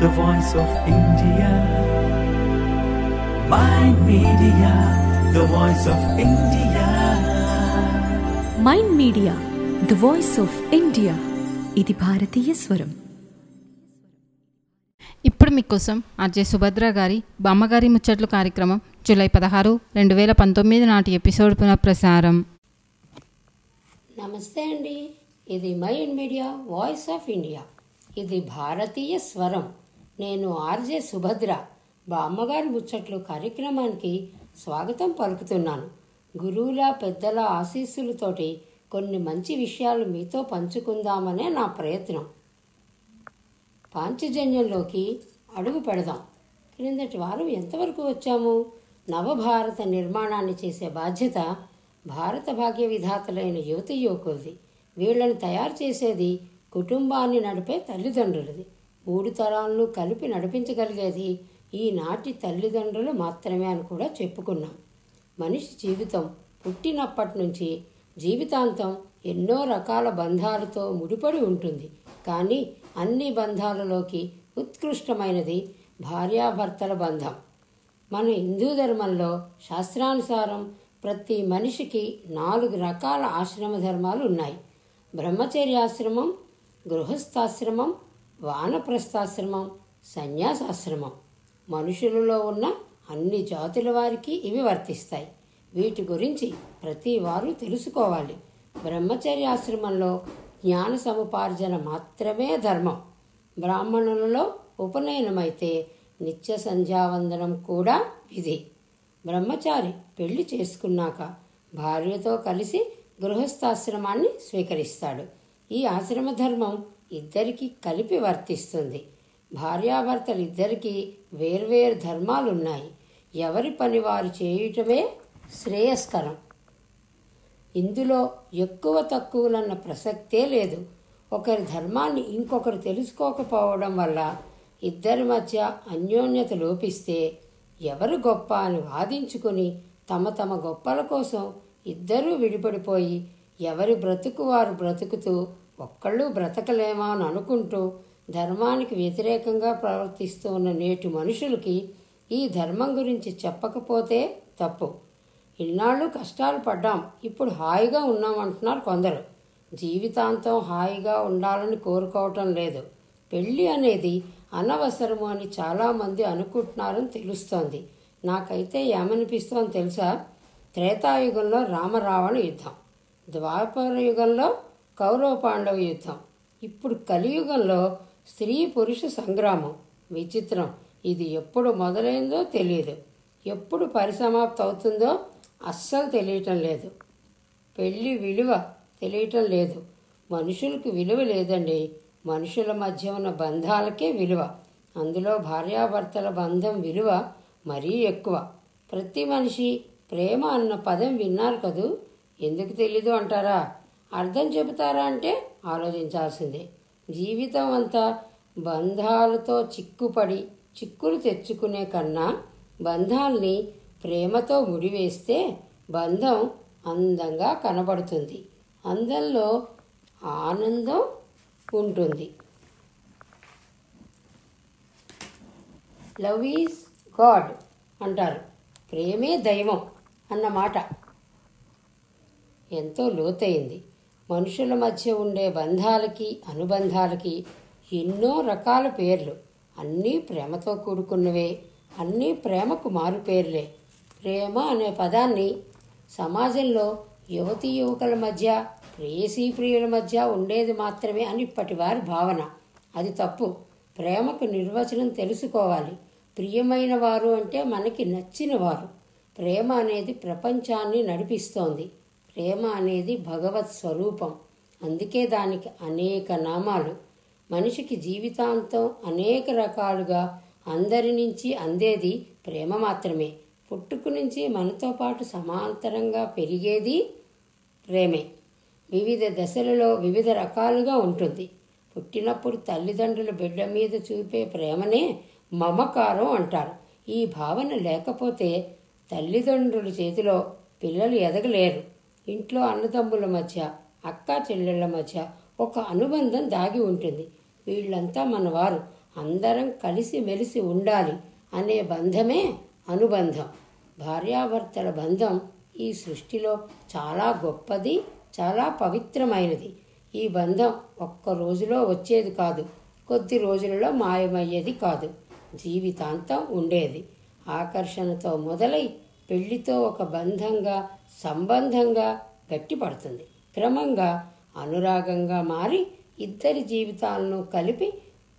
the voice of India. Mind Media, the voice of India. Mind Media the voice of India ఇది భారతీయ స్వరం ఇప్పుడు మీకోసం RJ Subhadra గారి బామ్మగారి ముచ్చట్లు కార్యక్రమం జూలై పదహారు రెండు వేల పంతొమ్మిది నాటి ఎపిసోడ్ పునఃప్రసారం నమస్తే అండి ఇది Mind Media voice of India ఇది భారతీయ స్వరం నేను ఆర్జే సుభద్ర బామ్మగారి ముచ్చట్లు కార్యక్రమానికి స్వాగతం పలుకుతున్నాను గురువుల పెద్దల ఆశీస్సులతోటి కొన్ని మంచి విషయాలు మీతో పంచుకుందామనే నా ప్రయత్నం పాంచజన్యంలోకి అడుగు పెడదాం క్రిందటి వారం ఎంతవరకు వచ్చాము నవభారత నిర్మాణాన్ని చేసే బాధ్యత భారత భాగ్య విధాతలైన యువత యువకులది వీళ్ళని తయారు చేసేది కుటుంబాన్ని నడిపే తల్లిదండ్రులది మూడు తరాలను కలిపి నడిపించగలిగేది ఈనాటి తల్లిదండ్రులు మాత్రమే అని కూడా చెప్పుకున్నాం మనిషి జీవితం పుట్టినప్పటి నుంచి జీవితాంతం ఎన్నో రకాల బంధాలతో ముడిపడి ఉంటుంది కానీ అన్ని బంధాలలోకి ఉత్కృష్టమైనది భార్యాభర్తల బంధం మన హిందూ ధర్మంలో శాస్త్రానుసారం ప్రతి మనిషికి నాలుగు రకాల ఆశ్రమ ధర్మాలు ఉన్నాయి బ్రహ్మచర్యాశ్రమం గృహస్థాశ్రమం వానప్రస్థాశ్రమం సన్యాసాశ్రమం మనుషులలో ఉన్న అన్ని జాతుల వారికి ఇవి వర్తిస్తాయి వీటి గురించి ప్రతి వారు తెలుసుకోవాలి బ్రహ్మచర్యాశ్రమంలో జ్ఞాన సముపార్జన మాత్రమే ధర్మం బ్రాహ్మణులలో ఉపనయనమైతే నిత్య సంధ్యావందనం కూడా విధి బ్రహ్మచారి పెళ్లి చేసుకున్నాక భార్యతో కలిసి గృహస్థాశ్రమాన్ని స్వీకరిస్తాడు ఈ ఆశ్రమ ధర్మం ఇద్దరికి కలిపి వర్తిస్తుంది భార్యాభర్తలు ఇద్దరికీ వేర్వేరు ధర్మాలున్నాయి ఎవరి పని వారు చేయటమే శ్రేయస్కరం ఇందులో ఎక్కువ తక్కువలన్న ప్రసక్తే లేదు ఒకరి ధర్మాన్ని ఇంకొకరు తెలుసుకోకపోవడం వల్ల ఇద్దరి మధ్య అన్యోన్యత లోపిస్తే ఎవరు గొప్ప అని వాదించుకుని తమ తమ గొప్పల కోసం ఇద్దరూ విడిపడిపోయి ఎవరి బ్రతుకు వారు బ్రతుకుతూ ఒక్కళ్ళు బ్రతకలేమా అని అనుకుంటూ ధర్మానికి వ్యతిరేకంగా ప్రవర్తిస్తూ ఉన్న నేటి మనుషులకి ఈ ధర్మం గురించి చెప్పకపోతే తప్పు ఇన్నాళ్ళు కష్టాలు పడ్డాం ఇప్పుడు హాయిగా ఉన్నామంటున్నారు కొందరు జీవితాంతం హాయిగా ఉండాలని కోరుకోవటం లేదు పెళ్ళి అనేది అనవసరము అని చాలామంది అనుకుంటున్నారని తెలుస్తోంది నాకైతే ఏమనిపిస్తోంది తెలుసా త్రేతాయుగంలో రామరావణ యుద్ధం ద్వాపర యుగంలో కౌరవ పాండవ యుద్ధం ఇప్పుడు కలియుగంలో స్త్రీ పురుష సంగ్రామం విచిత్రం ఇది ఎప్పుడు మొదలైందో తెలియదు ఎప్పుడు పరిసమాప్తి అవుతుందో అస్సలు తెలియటం లేదు పెళ్ళి విలువ తెలియటం లేదు మనుషులకు విలువ లేదండి మనుషుల మధ్య ఉన్న బంధాలకే విలువ అందులో భార్యాభర్తల బంధం విలువ మరీ ఎక్కువ ప్రతి మనిషి ప్రేమ అన్న పదం విన్నారు కదూ ఎందుకు తెలీదు అంటారా అర్థం చెబుతారా అంటే ఆలోచించాల్సిందే జీవితం అంతా బంధాలతో చిక్కుపడి చిక్కులు తెచ్చుకునే కన్నా బంధాల్ని ప్రేమతో ముడివేస్తే బంధం అందంగా కనబడుతుంది అందంలో ఆనందం ఉంటుంది లవ్ ఈజ్ గాడ్ అంటారు ప్రేమే దైవం అన్నమాట ఎంతో లోతైంది మనుషుల మధ్య ఉండే బంధాలకి అనుబంధాలకి ఎన్నో రకాల పేర్లు అన్నీ ప్రేమతో కూడుకున్నవే అన్నీ ప్రేమకు మారు పేర్లే ప్రేమ అనే పదాన్ని సమాజంలో యువతీ యువకుల మధ్య ప్రేయసీ ప్రియుల మధ్య ఉండేది మాత్రమే అని ఇప్పటివారి భావన అది తప్పు ప్రేమకు నిర్వచనం తెలుసుకోవాలి ప్రియమైన వారు అంటే మనకి నచ్చిన వారు ప్రేమ అనేది ప్రపంచాన్ని నడిపిస్తోంది ప్రేమ అనేది భగవత్ స్వరూపం అందుకే దానికి అనేక నామాలు మనిషికి జీవితాంతం అనేక రకాలుగా అందరి నుంచి అందేది ప్రేమ మాత్రమే పుట్టుకు నుంచి మనతో పాటు సమాంతరంగా పెరిగేది ప్రేమే వివిధ దశలలో వివిధ రకాలుగా ఉంటుంది పుట్టినప్పుడు తల్లిదండ్రుల బిడ్డ మీద చూపే ప్రేమనే మమకారం అంటారు ఈ భావన లేకపోతే తల్లిదండ్రుల చేతిలో పిల్లలు ఎదగలేరు ఇంట్లో అన్నదమ్ముల మధ్య అక్క చెల్లెళ్ళ మధ్య ఒక అనుబంధం దాగి ఉంటుంది వీళ్ళంతా మనవారు అందరం కలిసి మెలిసి ఉండాలి అనే బంధమే అనుబంధం భార్యాభర్తల బంధం ఈ సృష్టిలో చాలా గొప్పది చాలా పవిత్రమైనది ఈ బంధం ఒక్క రోజులో వచ్చేది కాదు కొద్ది రోజులలో మాయమయ్యేది కాదు జీవితాంతం ఉండేది ఆకర్షణతో మొదలై పెళ్లితో ఒక బంధంగా సంబంధంగా గట్టిపడుతుంది క్రమంగా అనురాగంగా మారి ఇద్దరి జీవితాలను కలిపి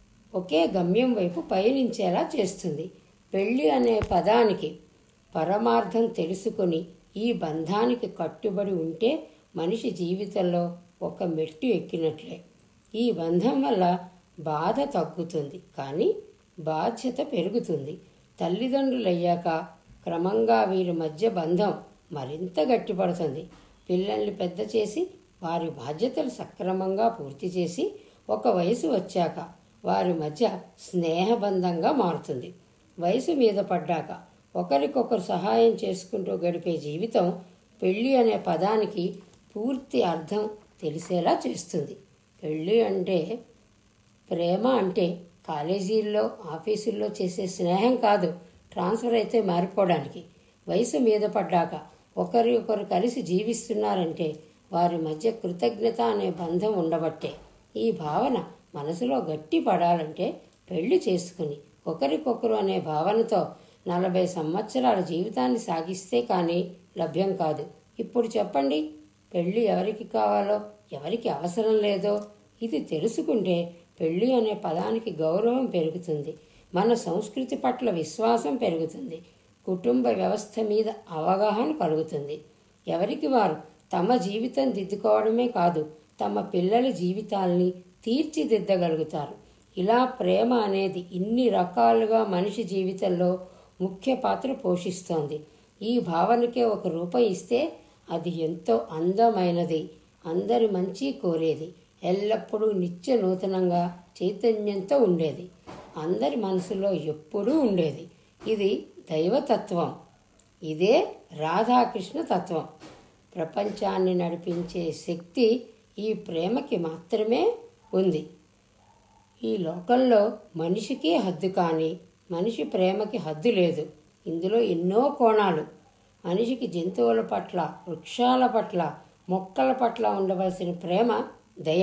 ఒకే గమ్యం వైపు పయనించేలా చేస్తుంది పెళ్ళి అనే పదానికి పరమార్థం తెలుసుకొని ఈ బంధానికి కట్టుబడి ఉంటే మనిషి జీవితంలో ఒక మెట్టు ఎక్కినట్లే ఈ బంధం వల్ల బాధ తగ్గుతుంది కానీ బాధ్యత పెరుగుతుంది తల్లిదండ్రులయ్యాక క్రమంగా వీరి మధ్య బంధం మరింత గట్టిపడుతుంది పిల్లల్ని పెద్ద చేసి వారి బాధ్యతలు సక్రమంగా పూర్తి చేసి ఒక వయసు వచ్చాక వారి మధ్య స్నేహబంధంగా మారుతుంది వయసు మీద పడ్డాక ఒకరికొకరు సహాయం చేసుకుంటూ గడిపే జీవితం పెళ్ళి అనే పదానికి పూర్తి అర్థం తెలిసేలా చేస్తుంది పెళ్ళి అంటే ప్రేమ అంటే కాలేజీల్లో ఆఫీసుల్లో చేసే స్నేహం కాదు ట్రాన్స్ఫర్ అయితే మారిపోవడానికి వయసు మీద పడ్డాక ఒకరి ఒకరు కలిసి జీవిస్తున్నారంటే వారి మధ్య కృతజ్ఞత అనే బంధం ఉండబట్టే ఈ భావన మనసులో గట్టి పడాలంటే పెళ్లి చేసుకుని ఒకరికొకరు అనే భావనతో నలభై సంవత్సరాల జీవితాన్ని సాగిస్తే కానీ లభ్యం కాదు ఇప్పుడు చెప్పండి పెళ్ళి ఎవరికి కావాలో ఎవరికి అవసరం లేదో ఇది తెలుసుకుంటే పెళ్ళి అనే పదానికి గౌరవం పెరుగుతుంది మన సంస్కృతి పట్ల విశ్వాసం పెరుగుతుంది కుటుంబ వ్యవస్థ మీద అవగాహన కలుగుతుంది ఎవరికి వారు తమ జీవితం దిద్దుకోవడమే కాదు తమ పిల్లల జీవితాల్ని తీర్చిదిద్దగలుగుతారు ఇలా ప్రేమ అనేది ఇన్ని రకాలుగా మనిషి జీవితంలో ముఖ్య పాత్ర పోషిస్తోంది ఈ భావనకే ఒక రూపం ఇస్తే అది ఎంతో అందమైనది అందరి మంచి కోరేది ఎల్లప్పుడూ నిత్య నూతనంగా చైతన్యంతో ఉండేది అందరి మనసులో ఎప్పుడూ ఉండేది ఇది దైవతత్వం ఇదే రాధాకృష్ణ తత్వం ప్రపంచాన్ని నడిపించే శక్తి ఈ ప్రేమకి మాత్రమే ఉంది ఈ లోకంలో మనిషికి హద్దు కానీ మనిషి ప్రేమకి హద్దు లేదు ఇందులో ఎన్నో కోణాలు మనిషికి జంతువుల పట్ల వృక్షాల పట్ల మొక్కల పట్ల ఉండవలసిన ప్రేమ దయ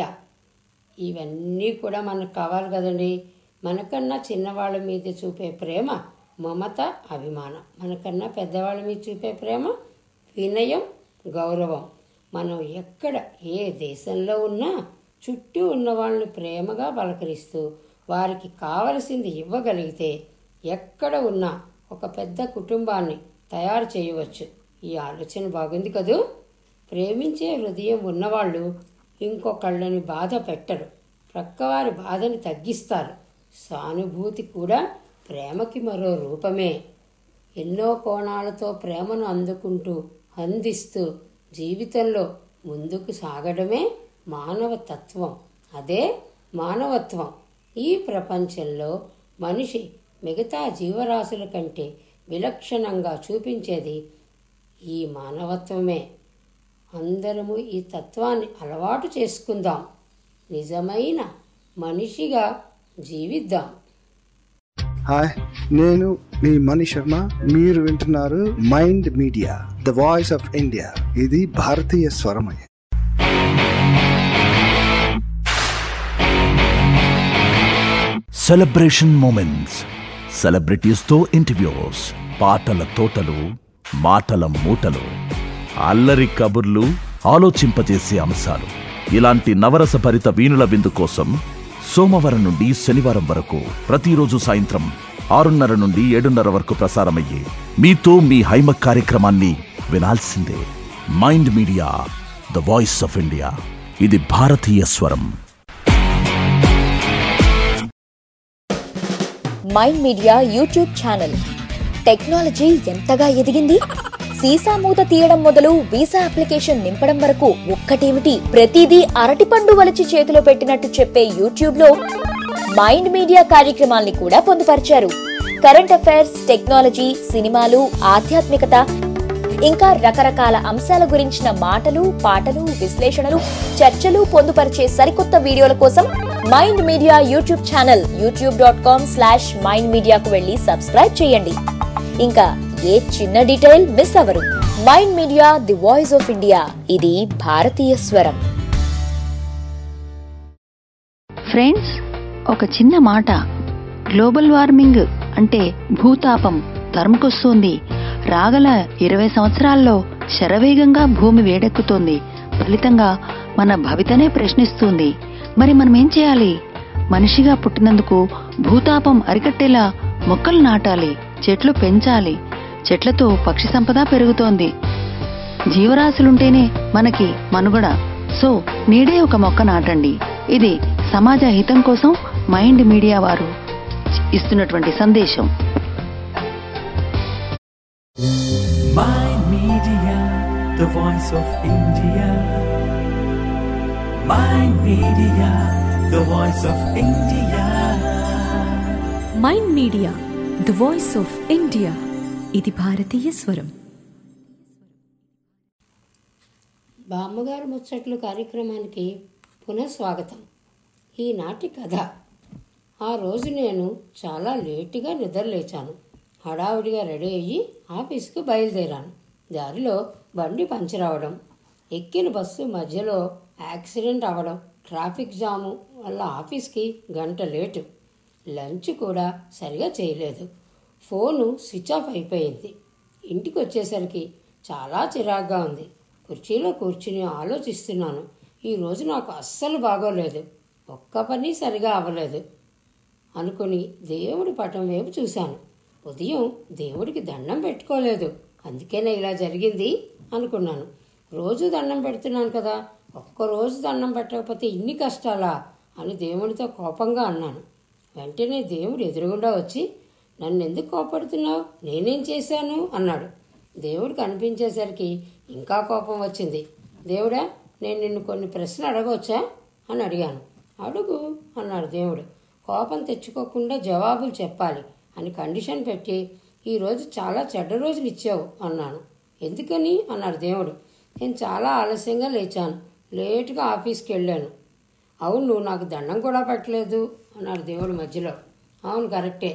ఇవన్నీ కూడా మనకు కావాలి కదండి మనకన్నా చిన్నవాళ్ళ మీద చూపే ప్రేమ మమత అభిమానం మనకన్నా పెద్దవాళ్ళ మీద చూపే ప్రేమ వినయం గౌరవం మనం ఎక్కడ ఏ దేశంలో ఉన్నా చుట్టూ ఉన్న వాళ్ళని ప్రేమగా పలకరిస్తూ వారికి కావలసింది ఇవ్వగలిగితే ఎక్కడ ఉన్నా ఒక పెద్ద కుటుంబాన్ని తయారు చేయవచ్చు ఈ ఆలోచన బాగుంది కదూ ప్రేమించే హృదయం ఉన్నవాళ్ళు ఇంకొకళ్ళని బాధ పెట్టరు ప్రక్కవారి బాధని తగ్గిస్తారు సానుభూతి కూడా ప్రేమకి మరో రూపమే ఎన్నో కోణాలతో ప్రేమను అందుకుంటూ అందిస్తూ జీవితంలో ముందుకు సాగడమే మానవ తత్వం అదే మానవత్వం ఈ ప్రపంచంలో మనిషి మిగతా జీవరాశుల కంటే విలక్షణంగా చూపించేది ఈ మానవత్వమే అందరము ఈ తత్వాన్ని అలవాటు చేసుకుందాం నిజమైన మనిషిగా జీవిద్దాం హాయ్ నేను మీ మణి శర్మ మీరు వింటున్నారు Mind Media the voice of India ఇది భారతీయ స్వరమయ సెలబ్రేషన్ మూమెంట్స్ సెలబ్రిటీస్తో ఇంటర్వ్యూస్ పాటల తోటలు మాటల మూటలు అల్లరి కబుర్లు ఆలోచింపజేసే అంశాలు ఇలాంటి నవరస భరిత వీణుల విందు కోసం సోమవారం నుండి శనివారం వరకు ప్రతిరోజు సాయంత్రం ఆరున్నర నుండి ఏడున్నర వరకు ప్రసారమయ్యే మీతో మీ హైమ కార్యక్రమాన్ని వినాల్సిందే Mind Media the voice of India ఇది భారతీయ స్వరం Mind Media YouTube channel technology ఎంతగా ఎదిగింది సీసా మూత తీయడం మొదలు వీసా అప్లికేషన్ నింపడం వరకు ఒక్కటేమిటి ప్రతిదీ అరటిపండు వలిచి చేతిలో పెట్టినట్టు చెప్పే యూట్యూబ్ లో మైండ్ మీడియా కార్యక్రమాల్ని కూడా పొందుపరిచారు కరెంట్ అఫైర్స్ టెక్నాలజీ సినిమాలు ఆధ్యాత్మికత ఇంకా రకరకాల అంశాల గురించిన మాటలు పాటలు విశ్లేషణలు చర్చలు పొందుపరిచే సరికొత్త వీడియోల కోసం Mind Media YouTube channel YouTube dot com slash Mind మీడియాకు వెళ్ళి సబ్స్క్రైబ్ చేయండి ఇంకా ఏ చిన్న డీటెయిల్ మిస్ అవ్వరు Mind Media the voice of India ఇది భారతీయ స్వరం ఫ్రెండ్స్ ఒక చిన్న మాట గ్లోబల్ వార్మింగ్ అంటే భూతాపం తరుముకొస్తోంది రాగల ఇరవై సంవత్సరాల్లో శరవేగంగా భూమి వేడెక్కుతోంది ఫలితంగా మన భవితనే ప్రశ్నిస్తుంది మరి మనం ఏం చేయాలి మనిషిగా పుట్టినందుకు భూతాపం అరికట్టేలా మొక్కలు నాటాలి చెట్లు పెంచాలి చెట్లతో పక్షి సంపద పెరుగుతోంది జీవరాశులుంటేనే మనకి మనుగడ సో నీడే ఒక మొక్క నాటండి ఇది సమాజ హితం కోసం మైండ్ మీడియా వారు ఇస్తున్నటువంటి సందేశం Mind Media, the voice of India. Mind Media, the voice of India. Mind Media the voice of India ఇది భారతీయ స్వరం బామ్మగారు ముచ్చట్లు కార్యక్రమానికి పునఃస్వాగతం ఈనాటి కథ ఆ రోజు నేను చాలా లేటుగా నిద్రలేచాను హడావుడిగా రెడీ అయ్యి ఆఫీస్కి బయలుదేరాను దారిలో బండి పంచర్ అవడం ఎక్కిన బస్సు మధ్యలో యాక్సిడెంట్ అవ్వడం ట్రాఫిక్ జాము వల్ల ఆఫీస్కి గంట లేటు లంచ్ కూడా సరిగా చేయలేదు ఫోను స్విచ్ ఆఫ్ అయిపోయింది ఇంటికి వచ్చేసరికి చాలా చిరాగ్గా ఉంది కుర్చీలో కూర్చుని ఆలోచిస్తున్నాను ఈరోజు నాకు అస్సలు బాగోలేదు ఒక్క పని సరిగా అవ్వలేదు అనుకుని దేవుడి పటం వైపు చూశాను ఉదయం దేవుడికి దండం పెట్టుకోలేదు అందుకేనే ఇలా జరిగింది అనుకున్నాను రోజు దండం పెడుతున్నాను కదా ఒక్కరోజు దండం పెట్టకపోతే ఇన్ని కష్టాలా అని దేవుడితో కోపంగా అన్నాను వెంటనే దేవుడు ఎదురుగుండా వచ్చి నన్ను ఎందుకు కోపడుతున్నావు నేనేం చేశాను అన్నాడు దేవుడు కనిపించేసరికి ఇంకా కోపం వచ్చింది దేవుడా నేను నిన్ను కొన్ని ప్రశ్నలు అడగవచ్చా అని అడిగాను అడుగు అన్నాడు దేవుడు కోపం తెచ్చుకోకుండా జవాబులు చెప్పాలి అని కండిషన్ పెట్టి ఈరోజు చాలా చెడ్డ రోజులు ఇచ్చావు అన్నాను ఎందుకని అన్నాడు దేవుడు నేను చాలా ఆలస్యంగా లేచాను లేటుగా ఆఫీస్కి వెళ్ళాను అవును నువ్వు నాకు దండం కూడా పెట్టలేదు అన్నాడు దేవుడు మధ్యలో అవును కరెక్టే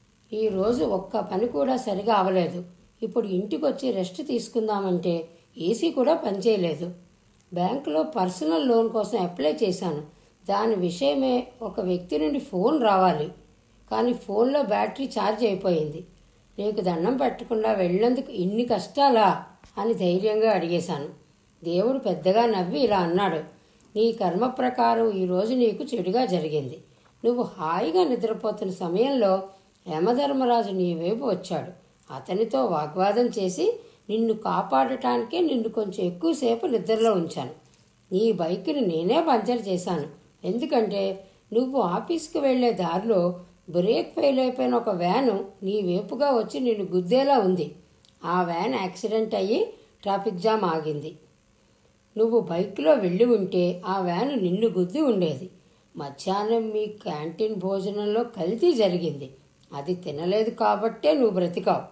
ఈరోజు ఒక్క పని కూడా సరిగా అవ్వలేదు ఇప్పుడు ఇంటికి వచ్చి రెస్ట్ తీసుకుందామంటే ఏసీ కూడా పనిచేయలేదు బ్యాంకులో పర్సనల్ లోన్ కోసం అప్లై చేశాను దాని విషయమే ఒక వ్యక్తి నుండి ఫోన్ రావాలి కానీ ఫోన్లో బ్యాటరీ ఛార్జ్ అయిపోయింది నీకు దండం పెట్టకుండా వెళ్ళినందుకు ఇన్ని కష్టాలా అని ధైర్యంగా అడిగేశాను దేవుడు పెద్దగా నవ్వి ఇలా అన్నాడు నీ కర్మ ప్రకారం ఈరోజు నీకు చెడుగా జరిగింది నువ్వు హాయిగా నిద్రపోతున్న సమయంలో యమధర్మరాజు నీ వైపు వచ్చాడు అతనితో వాగ్వాదం చేసి నిన్ను కాపాడటానికే నిన్ను కొంచెం ఎక్కువసేపు నిద్రలో ఉంచాను నీ బైక్ని నేనే పంచర్ చేశాను ఎందుకంటే నువ్వు ఆఫీస్కి వెళ్ళే దారిలో బ్రేక్ ఫెయిల్ అయిపోయిన ఒక వ్యాను నీ వైపుగా వచ్చి నిన్ను గుద్దేలా ఉంది ఆ వ్యాన్ యాక్సిడెంట్ అయ్యి ట్రాఫిక్ జామ్ ఆగింది నువ్వు బైక్లో వెళ్ళి ఉంటే ఆ వ్యాను నిన్ను గుద్ది ఉండేది మధ్యాహ్నం మీ క్యాంటీన్ భోజనంలో కల్తీ జరిగింది అది తినలేదు కాబట్టే నువ్వు బ్రతికావు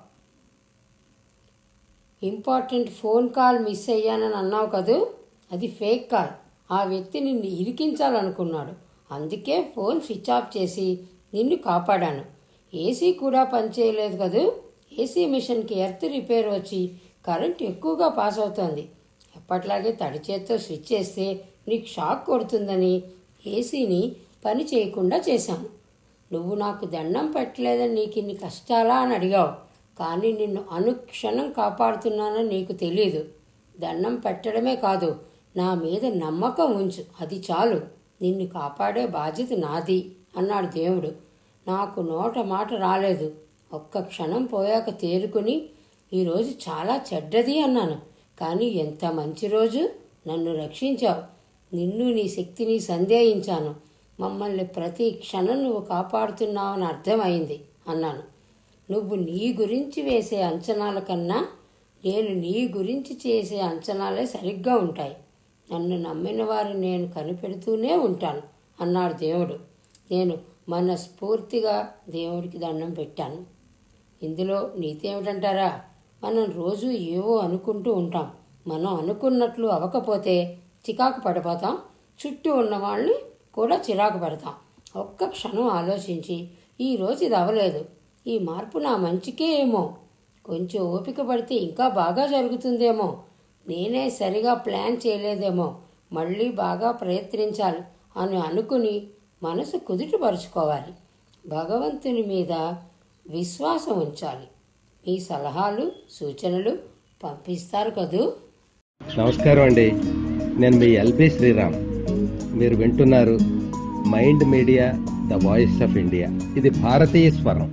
ఇంపార్టెంట్ ఫోన్ కాల్ మిస్ అయ్యానని అన్నావు కదూ అది ఫేక్ కాల్ ఆ వ్యక్తి నిన్ను ఇరికించాలనుకున్నాడు అందుకే ఫోన్ స్విచ్ ఆఫ్ చేసి నిన్ను కాపాడాను ఏసీ కూడా పనిచేయలేదు కదూ ఏసీ మిషన్కి ఎర్త్ రిపేర్ వచ్చి కరెంట్ ఎక్కువగా పాస్ అవుతోంది ఎప్పట్లాగే తడి చేత్తో స్విచ్ చేస్తే నీకు షాక్ కొడుతుందని ఏసీని పని చేయకుండా చేశాను నువ్వు నాకు దండం పెట్టలేదని నీకు ఇన్ని కష్టాలా అని అడిగావు కానీ నిన్ను అనుక్షణం కాపాడుతున్నానని నీకు తెలియదు దండం పెట్టడమే కాదు నా మీద నమ్మకం ఉంచు అది చాలు నిన్ను కాపాడే బాధ్యత నాది అన్నాడు దేవుడు నాకు నోట మాట రాలేదు ఒక్క క్షణం పోయాక తేరుకుని ఈరోజు చాలా చెడ్డది అన్నాను కానీ ఎంత మంచి రోజు నన్ను రక్షించావు నిన్ను నీ శక్తిని సందేహించాను మమ్మల్ని ప్రతి క్షణం నువ్వు కాపాడుతున్నావని అర్థమైంది అన్నాను నువ్వు నీ గురించి వేసే అంచనాల కన్నా నేను నీ గురించి చేసే అంచనాలే సరిగ్గా ఉంటాయి నన్ను నమ్మిన వారిని నేను కనిపెడుతూనే ఉంటాను అన్నాడు దేవుడు నేను మనస్ఫూర్తిగా దేవుడికి దండం పెట్టాను ఇందులో నీతి ఏమిటంటారా మనం రోజు ఏవో అనుకుంటూ ఉంటాం మనం అనుకున్నట్లు అవ్వకపోతే చికాకు పడిపోతాం చుట్టూ ఉన్న వాళ్ళని కూడా చిరాకు పడతాం ఒక్క క్షణం ఆలోచించి ఈ రోజు ఇది అవ్వలేదు ఈ మార్పు నా మంచికే ఏమో కొంచెం ఓపిక పడితే ఇంకా బాగా జరుగుతుందేమో నేనే సరిగా ప్లాన్ చేయలేదేమో మళ్ళీ బాగా ప్రయత్నించాలి అని అనుకుని మనసు కుదుటపరుచుకోవాలి భగవంతుని మీద విశ్వాసం ఉంచాలి మీ సలహాలు సూచనలు పంపిస్తారు కదూ నమస్కారం అండి నేను మీ ఎల్బి శ్రీరామ్ మీరు వింటున్నారు Mind Media the voice of India ఇది భారతీయ స్వరం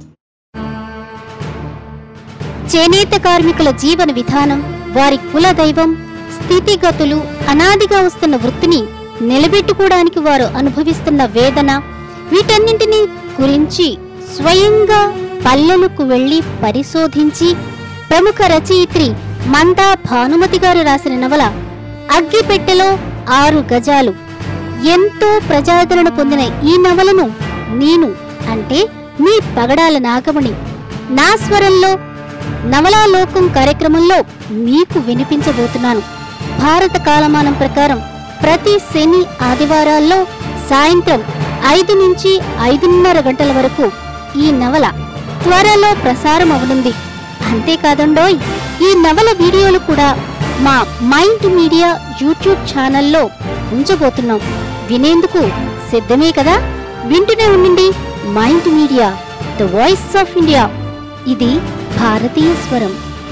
చేనేత కార్మికుల జీవన విధానం వారి కుల దైవం స్థితిగతులు అనాదిగా వస్తున్న వృత్తిని నిలబెట్టుకోవడానికి వారు అనుభవిస్తున్న వేదన వీటన్నింటినీ గురించి స్వయంగా పల్లెలకు వెళ్లి పరిశోధించి ప్రముఖ రచయిత్రి మందా భానుమతి గారు రాసిన నవల అగ్గిపెట్టెలో ఆరు గజాలు ఎంతో ప్రజాదరణ పొందిన ఈ నవలను నేను అంటే మీ పగడాల నాగమణి నా స్వరంలో నవలాలోకం కార్యక్రమంలో మీకు వినిపించబోతున్నాను భారత కాలమానం ప్రకారం ప్రతి శని ఆదివారాల్లో సాయంత్రం ఐదు నుంచి ఐదున్నర గంటల వరకు ఈ నవల త్వరలో ప్రసారం అవనుంది అంతేకాదండోయ్ ఈ నవల వీడియోలు కూడా మా మైండ్ మీడియా యూట్యూబ్ ఛానల్లో ఉంచబోతున్నాం వినేందుకు సిద్ధమే కదా వింటూనే ఉండండి Mind Media the voice of India ఇది భారతీయ స్వరం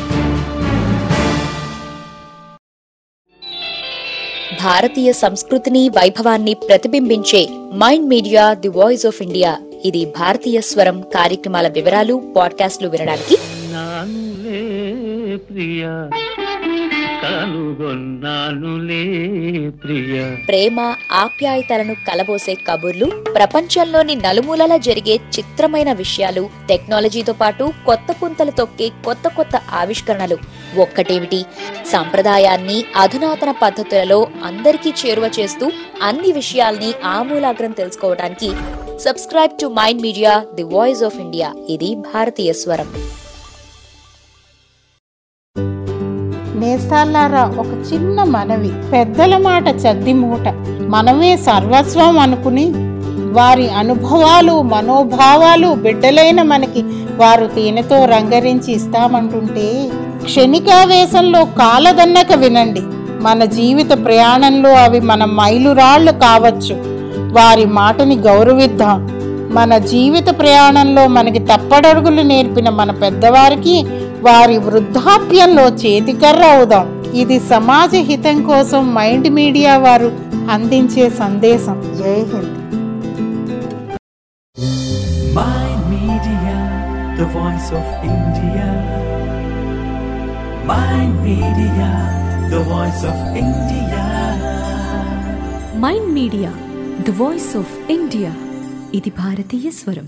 భారతీయ సంస్కృతిని వైభవాన్ని ప్రతిబింబించే Mind Media the voice of India ఇది భారతీయ స్వరం కార్యక్రమాల వివరాలు పాడ్కాస్ట్లు వినడానికి నానులే ప్రియ కనుగొన్నానులే ప్రియ ప్రేమ ఆప్యాయతలను కలబోసే కబుర్లు ప్రపంచంలోని నలుమూలలా జరిగే చిత్రమైన విషయాలు టెక్నాలజీతో పాటు కొత్త పుంతలు తొక్కే కొత్త కొత్త ఆవిష్కరణలు ఒక్కటేమిటి సంప్రదాయాన్ని అధునాతన పద్ధతులలో అందరికీ చేరువ చేస్తూ అన్ని విషయాల్ని ఆమూలాగ్రం తెలుసుకోవడానికి subscribe to Mind Media the voice of India ఇది భారతీయ స్వరం నేస్తాలారా ఒక చిన్న మనవి పెద్దల మాట చద్ది మూట మనమే సర్వస్వం అనుకుని వారి అనుభవాలు మనోభావాలు బిడ్డలైన మనకి వారు తేనెతో రంగరించి ఇస్తామంటుంటే క్షణికావేశంలో కాలదన్నక వినండి మన జీవిత ప్రయాణంలో అవి మన మైలురాళ్లు కావచ్చు వారి మాటని గౌరవిద్దాం మన జీవిత ప్రయాణంలో మనకి తప్పడడుగులు నేర్పిన మన పెద్దవారికి వారి వృద్ధాప్యంలో చేతికర్ర అవుదాం ఇది సమాజ హితం కోసం మైండ్ మీడియా వారు అందించే సందేశం జై హింద్ Mind Media, the voice of India. Mind Media, the voice of India. Mind Media the voice of India ఇది భారతీయ స్వరం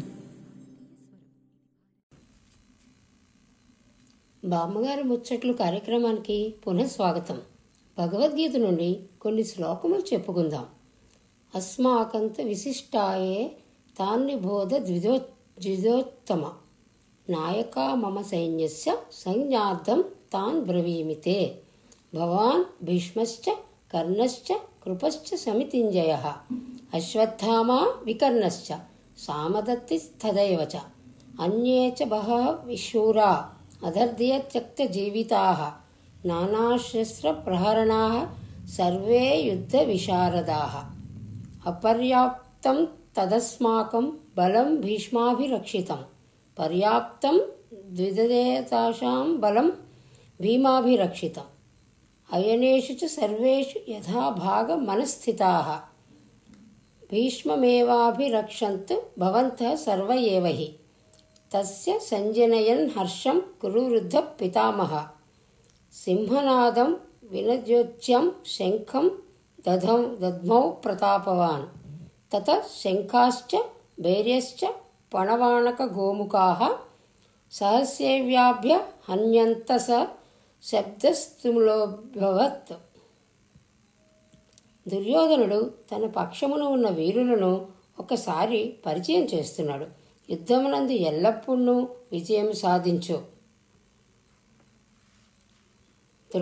బామ్మగారి ముచ్చట్లు కార్యక్రమానికి పునః స్వాగతం భగవద్గీత నుండి కొన్ని శ్లోకములు చెప్పుకుందాం అస్మాకంత విశిష్టాయే తాన్ని బోధ ద్విజో ద్విజోత్తమ నాయక మమ సైన్యస్య సంజ్ఞార్థం తాన్ బ్రవీమితే భవాన్ భీష్మశ్చ కర్ణశ్చ కృపశ్చ సమితింజయ అశ్వత్థామా వికర్ణశ్చ సామదత్తి తదైవ చ అన్యే చ బహ విశూరా అధర్ధ్యత్యక్తజీవితాः నానాశస్త్రప్రహరణాः సర్వే యుద్ధవిశారదాः అపర్యాప్తం తదస్మాకం బలం భీష్మాభిరక్షితం పర్యాప్తం ద్విదదేతాషాం బలం భీమాభిరక్షితం అయనేషు చ సర్వేషు యథా భాగ మనస్థితాः భీష్మమేవాభిరక్షन्तు భవంతः సర్వ ఏవ హి తస్య సంజనయన్ హర్షం కురు వృద్ధ పితామహ సింహనాదం వినజ్యోత్స్యం శంఖం దధం దద్మౌ ప్రతాపవాన్ తత శంఖాశ్చ భైర్యశ్చ పణవాణక గోముఖాः సహస్యేవ్యాభ్య హన్యంత స శబ్దస్తుములోభవత్ దుర్యోధనుడు తన పక్షమున ఉన్న వీరులను ఒకసారి పరిచయం చేస్తున్నాడు యుద్ధమునందు ఎల్లప్పుడూ విజయం సాధించు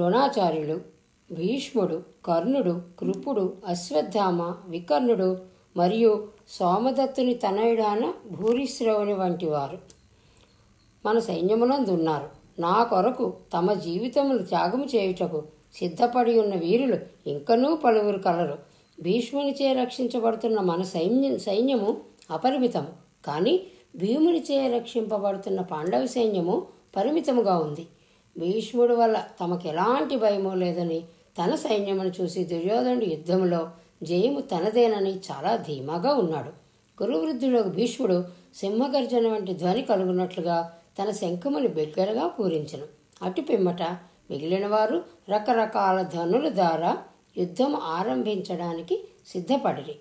ద్రోణాచార్యుడు భీష్ముడు కర్ణుడు కృపుడు అశ్వత్థామ వికర్ణుడు మరియు సోమదత్తుని తనయుడాన భూరిశ్రవుని వంటి వారు మన సైన్యమునందు ఉన్నారు నా కొరకు తమ జీవితములు త్యాగము చేయుటకు సిద్ధపడి ఉన్న వీరులు ఇంకనూ పలువురు కలరు భీష్మునిచే రక్షించబడుతున్న మన సైన్యం సైన్యము అపరిమితము కానీ భీమునిచే రక్షింపబడుతున్న పాండవ సైన్యము పరిమితముగా ఉంది భీష్ముడు వల్ల తమకు ఎలాంటి భయము లేదని తన సైన్యమును చూసి దుర్యోధనుడు యుద్ధములో జయము తనదేనని చాలా ధీమాగా ఉన్నాడు గురువృద్ధుడు భీష్ముడు సింహగర్జన వంటి ధ్వని కలుగునట్లుగా తన శంఖముని బిగ్గరగా పూరించను అటు పిమ్మట మిగిలిన వారు రకరకాల ధనుల ద్వారా యుద్ధం ఆరంభించడానికి సిద్ధపడిరి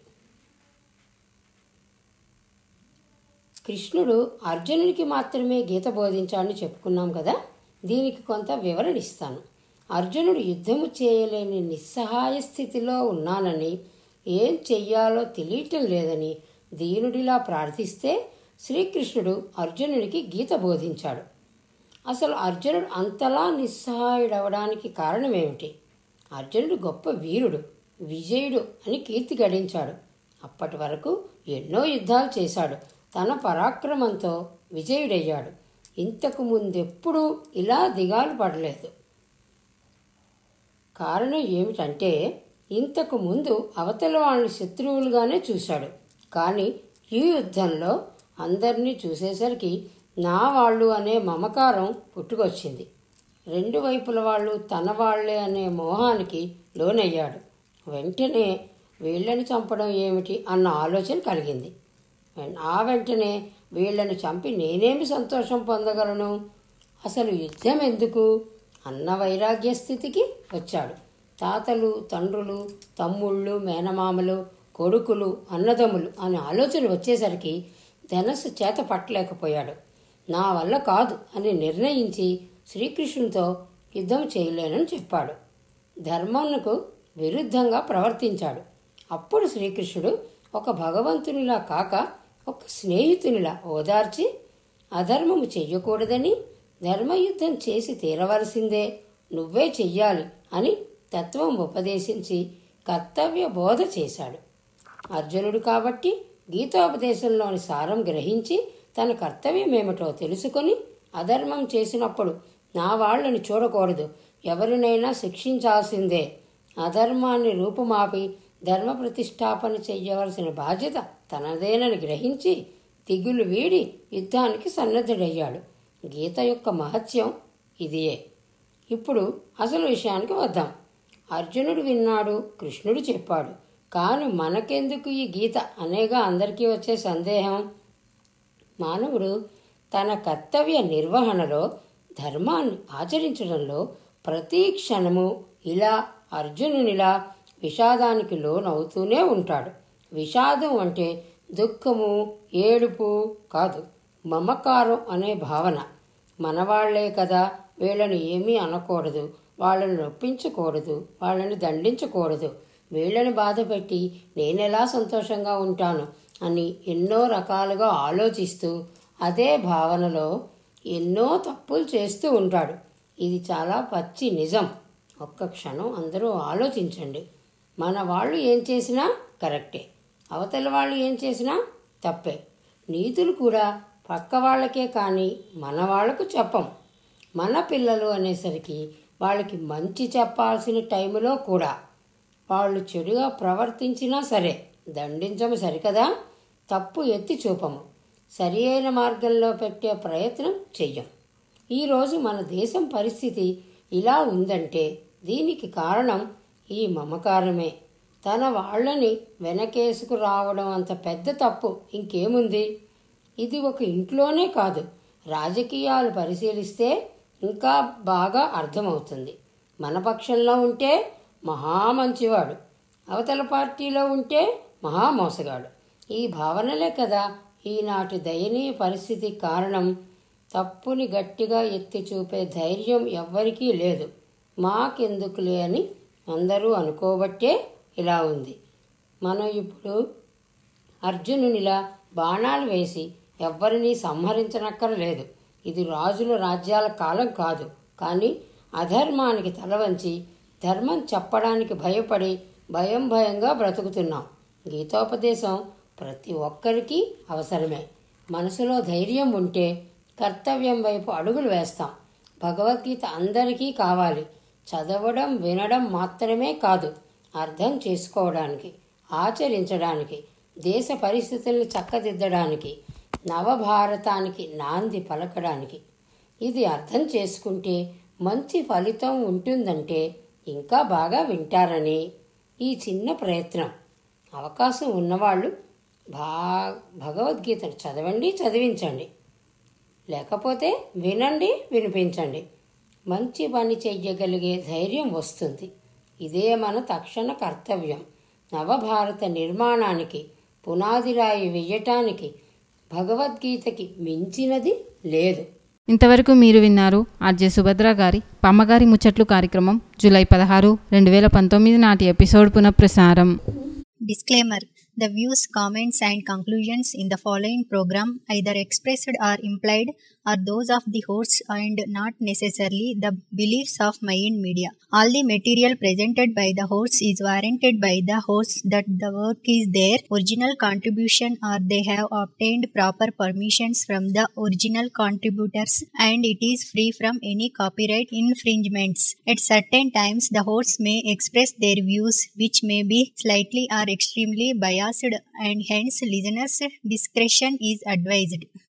కృష్ణుడు అర్జునుడికి మాత్రమే గీత బోధించాడని చెప్పుకున్నాం కదా దీనికి కొంత వివరణ ఇస్తాను అర్జునుడు యుద్ధము చేయలేని నిస్సహాయ స్థితిలో ఉన్నానని ఏం చెయ్యాలో తెలియటం లేదని దీనుడిలా ప్రార్థిస్తే శ్రీకృష్ణుడు అర్జునుడికి గీత బోధించాడు అసలు అర్జునుడు అంతలా నిస్సహాయుడవడానికి కారణమేమిటి అర్జునుడు గొప్ప వీరుడు విజయుడు అని కీర్తి గడించాడు అప్పటి వరకు ఎన్నో యుద్ధాలు చేశాడు తన పరాక్రమంతో విజయుడయ్యాడు ఇంతకు ముందెప్పుడూ ఇలా దిగాలు పడలేదు కారణం ఏమిటంటే ఇంతకు ముందు అవతల వాళ్ళని శత్రువులుగానే చూశాడు కానీ ఈ యుద్ధంలో అందరినీ చూసేసరికి నా వాళ్ళు అనే మమకారం పుట్టుకొచ్చింది రెండు వైపుల వాళ్ళు తన వాళ్లే అనే మోహానికి లోనయ్యాడు వెంటనే వీళ్ళని చంపడం ఏమిటి అన్న ఆలోచన కలిగింది ఆ వెంటనే వీళ్ళని చంపి నేనేమి సంతోషం పొందగలను అసలు యుద్ధం ఎందుకు అన్న వైరాగ్య స్థితికి వచ్చాడు తాతలు తండ్రులు తమ్ముళ్ళు మేనమామలు కొడుకులు అన్నదమ్ములు అనే ఆలోచన వచ్చేసరికి ధనస్సు చేత పట్టలేకపోయాడు నా వల్ల కాదు అని నిర్ణయించి శ్రీకృష్ణునితో యుద్ధం చేయలేనని చెప్పాడు ధర్మమునకు విరుద్ధంగా ప్రవర్తించాడు అప్పుడు శ్రీకృష్ణుడు ఒక భగవంతునిలా కాక ఒక స్నేహితునిలా ఓదార్చి అధర్మము చెయ్యకూడదని ధర్మయుద్ధం చేసి తీరవలసిందే నువ్వే చెయ్యాలి అని తత్వం ఉపదేశించి కర్తవ్య బోధ చేశాడు అర్జునుడు కాబట్టి గీతోపదేశంలోని సారం గ్రహించి తన కర్తవ్యమేమిటో తెలుసుకొని అధర్మం చేసినప్పుడు నా వాళ్ళని చూడకూడదు ఎవరినైనా శిక్షించాల్సిందే అధర్మాన్ని రూపుమాపి ధర్మ ప్రతిష్టాపన చెయ్యవలసిన బాధ్యత తనదేనని గ్రహించి దిగులు వీడి యుద్ధానికి సన్నద్ధుడయ్యాడు గీత యొక్క మహత్యం ఇదియే ఇప్పుడు అసలు విషయానికి వద్దాం అర్జునుడు విన్నాడు కృష్ణుడు చెప్పాడు కాని మనకెందుకు ఈ గీత అనేగా అందరికీ వచ్చే సందేహం మానవుడు తన కర్తవ్య నిర్వహణలో ధర్మాన్ని ఆచరించడంలో ప్రతి క్షణము ఇలా అర్జునునిలా విషాదానికి లోనవుతూనే ఉంటాడు విషాదం అంటే దుఃఖము ఏడుపు కాదు మమకారం అనే భావన మనవాళ్లే కదా వీళ్ళని ఏమీ అనకూడదు వాళ్ళని నొప్పించకూడదు వాళ్ళని దండించకూడదు వీళ్ళని బాధపెట్టి నేనెలా సంతోషంగా ఉంటాను అని ఎన్నో రకాలుగా ఆలోచిస్తూ అదే భావనలో ఎన్నో తప్పులు చేస్తూ ఉంటాడు ఇది చాలా పచ్చి నిజం ఒక్క క్షణం అందరూ ఆలోచించండి మన వాళ్ళు ఏం చేసినా కరెక్టే అవతల వాళ్ళు ఏం చేసినా తప్పే నీతులు కూడా పక్క వాళ్ళకే కానీ మన వాళ్ళకు చెప్పం మన పిల్లలు అనేసరికి వాళ్ళకి మంచి చెప్పాల్సిన టైంలో కూడా వాళ్ళు చెడుగా ప్రవర్తించినా సరే దండించము సరికదా తప్పు ఎత్తి చూపము సరి అయిన మార్గంలో పెట్టే ప్రయత్నం చెయ్యం ఈరోజు మన దేశం పరిస్థితి ఇలా ఉందంటే దీనికి కారణం ఈ మమకారమే తన వాళ్ళని వెనకేసుకు రావడం అంత పెద్ద తప్పు ఇంకేముంది ఇది ఒక ఇంట్లోనే కాదు రాజకీయాలు పరిశీలిస్తే ఇంకా బాగా అర్థమవుతుంది మన పక్షంలో ఉంటే మహా మంచివాడు అవతల పార్టీలో ఉంటే మహా మోసగాడు ఈ భావనలే కదా ఈనాటి దయనీయ పరిస్థితి కారణం తప్పుని గట్టిగా ఎత్తి చూపే ధైర్యం ఎవ్వరికీ లేదు మాకెందుకులే అని అందరూ అనుకోబట్టే ఇలా ఉంది మనం ఇప్పుడు అర్జునునిలా బాణాలు వేసి ఎవ్వరినీ సంహరించనక్కరలేదు ఇది రాజుల రాజ్యాల కాలం కాదు కానీ అధర్మానికి తలవంచి ధర్మం చెప్పడానికి భయపడి భయం భయంగా బ్రతుకుతున్నాం గీతోపదేశం ప్రతి ఒక్కరికి అవసరమే మనసులో ధైర్యం ఉంటే కర్తవ్యం వైపు అడుగులు వేస్తాం భగవద్గీత అందరికీ కావాలి చదవడం వినడం మాత్రమే కాదు అర్థం చేసుకోవడానికి ఆచరించడానికి దేశ పరిస్థితుల్ని చక్కదిద్దడానికి నవభారతానికి నాంది పలకడానికి ఇది అర్థం చేసుకుంటే మంచి ఫలితం ఉంటుందంటే ఇంకా బాగా వింటారని ఈ చిన్న ప్రయత్నం అవకాశం ఉన్నవాళ్ళు భా భగవద్గీతను చదవండి చదివించండి లేకపోతే వినండి వినిపించండి మంచి పని చెయ్యగలిగే ధైర్యం వస్తుంది ఇదే మన తక్షణ కర్తవ్యం నవభారత నిర్మాణానికి పునాదిరాయి వేయటానికి భగవద్గీతకి మించినది లేదు ఇంతవరకు మీరు విన్నారు ఆర్జే సుభద్ర గారి పమ్మగారి ముచ్చట్లు కార్యక్రమం జూలై పదహారు రెండు వేల పంతొమ్మిది నాటి ఎపిసోడ్ పునఃప్రసారం Disclaimer The views, comments, and conclusions in the following program, either expressed or implied, are those of the hosts and not necessarily the beliefs of Mayan Media. All the material presented by the hosts is warranted by the hosts that the work is their original contribution or they have obtained proper permissions from the original contributors and it is free from any copyright infringements. At certain times, the hosts may express their views which may be slightly or extremely biased and hence listeners' discretion is advised.